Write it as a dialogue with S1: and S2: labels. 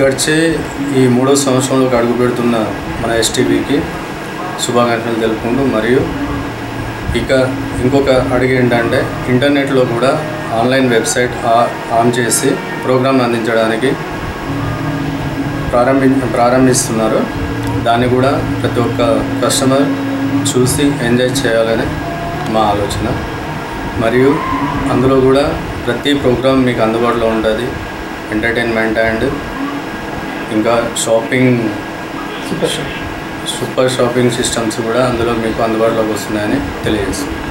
S1: గడిచే ఈ మూడో సంవత్సరంలోకి అడుగు పెడుతున్న మన ఎస్టీవీకి శుభాకాంక్షలు తెలుపుకుంటూ మరియు ఇక ఇంకొక అడుగు ఏంటంటే ఇంటర్నెట్లో కూడా ఆన్లైన్ వెబ్సైట్ ఆ- ఆన్ చేసి ప్రోగ్రామ్ అందించడానికి ప్రారంభి ప్రారంభిస్తున్నారు దాన్ని కూడా ప్రతి ఒక్క కస్టమర్ చూసి ఎంజాయ్ చేయాలని మా ఆలోచన మరియు అందులో కూడా ప్రతి ప్రోగ్రామ్ మీకు అందుబాటులో ఉంటుంది ఎంటర్టైన్మెంట్ అండ్ ఇంకా షాపింగ్ సూపర్ షాపింగ్ సిస్టమ్స్ కూడా అందులో మీకు అందుబాటులోకి వస్తున్నాయని తెలియజేస్తుంది